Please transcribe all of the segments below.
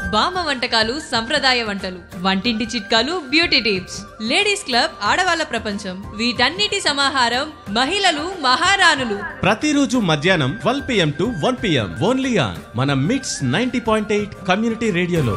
బామ్మ వంటకాలు సంప్రదాయ వంటలు వంటింటి చిట్కాలు బ్యూటీ టిప్స్ లేడీస్ క్లబ్ ఆడవాళ్ళ ప్రపంచం వీటన్నిటి సమాహారం మహిళలు మహారాణులు ప్రతిరోజు మధ్యాహ్నం twelve PM to one PM only on మన MITS ninety point eight community రేడియోలో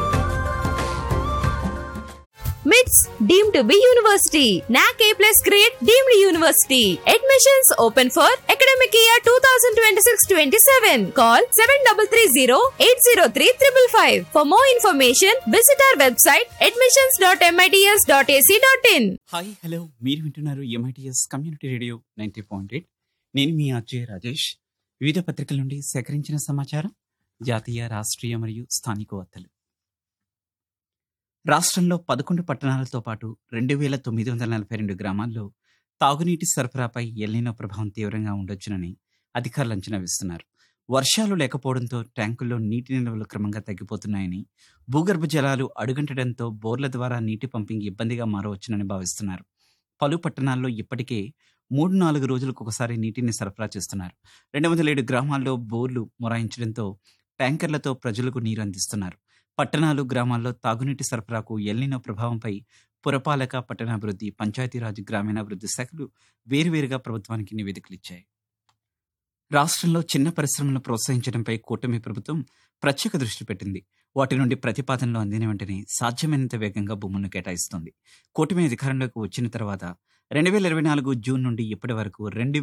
మిట్స్ deem to be university NAAC A plus grade deemed university admissions open for academic year two thousand twenty six twenty seven call seven double three zero eight zero three triple five for more information visit our website admissions dot MITS dot AC dot in hi hello మీరు వింటున్నారు MITS community radio ninety point eight నేను మీ అజయ్ రాజేష్ వివిధ పత్రికల నుండి సేకరించిన సమాచారం జాతీయ రాష్ట్రీయ మరియు స్థానిక వార్తలు రాష్ట్రంలో పదకొండు పట్టణాలతో పాటు రెండు వేల తొమ్మిది వందల నలభై రెండు గ్రామాల్లో తాగునీటి సరఫరాపై ఎల్లినో ప్రభావం తీవ్రంగా ఉండొచ్చునని అధికారులు అంచనా వేస్తున్నారు వర్షాలు లేకపోవడంతో ట్యాంకుల్లో నీటి నిల్వలు క్రమంగా తగ్గిపోతున్నాయని భూగర్భ జలాలు అడుగంటడంతో బోర్ల ద్వారా నీటి పంపింగ్ ఇబ్బందిగా మారవచ్చునని భావిస్తున్నారు పలు పట్టణాల్లో ఇప్పటికే మూడు నాలుగు రోజులకు ఒకసారి నీటిని సరఫరా చేస్తున్నారు రెండు వందల ఏడు గ్రామాల్లో బోర్లు మొరాయించడంతో ట్యాంకర్లతో ప్రజలకు నీరు అందిస్తున్నారు పట్టణాలు గ్రామాల్లో తాగునీటి సరఫరాకు ఎల్లిన ప్రభావంపై పురపాలక పట్టణాభివృద్ధి పంచాయతీరాజ్ గ్రామీణాభివృద్ధి శాఖలు వేరువేరుగా ప్రభుత్వానికి నివేదికలు ఇచ్చాయి రాష్ట్రంలో చిన్న పరిశ్రమలను ప్రోత్సహించడంపై కూటమి ప్రభుత్వం ప్రత్యేక దృష్టి పెట్టింది వాటి నుండి ప్రతిపాదనలు అందిన వెంటనే సాధ్యమైనంత వేగంగా భూములను కేటాయిస్తోంది కూటమి అధికారంలోకి వచ్చిన తర్వాత రెండు వేల ఇరవై నాలుగు జూన్ నుండి ఇప్పటి వరకు రెండు